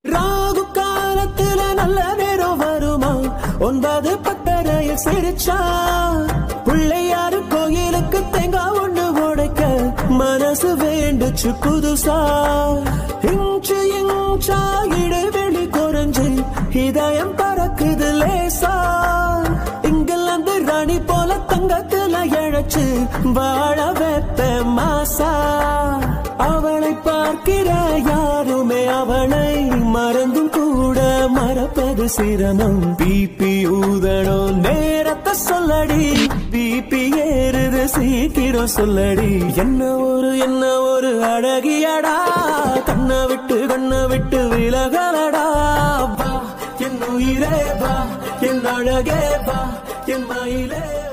ராகு காலத்துல நல்ல நேரம் வருமா ஒன்பது பத்தரையில் சிரிச்சா பிள்ளையாரு கோயிலுக்கு தேங்காய் ஒண்ணு உடைக்க மனசு வேண்டுச்சு புதுசா இன்ச்சு இன்ச்சா இடைவெளி குறைஞ்சு இதயம் பறக்குது லேசா இங்கிலாந்து ராணி போல தங்கத்துல இழைச்சு வாழ வைப்ப மாசா அவளை பார்க்கிற யாருமே அவளை மறந்தும் கூட மறப்பது சிரமம் பிபி ஊதணும் நேரத்தை சொல்லடி பிபி ஏறுது சீக்கிரம் சொல்லடி என்ன ஒரு என்ன ஒரு அழகியடா கண்ணை விட்டு கண்ணை விட்டு விலகலடா வா என் உயிரே வா என் அழகே வா என் மயிலே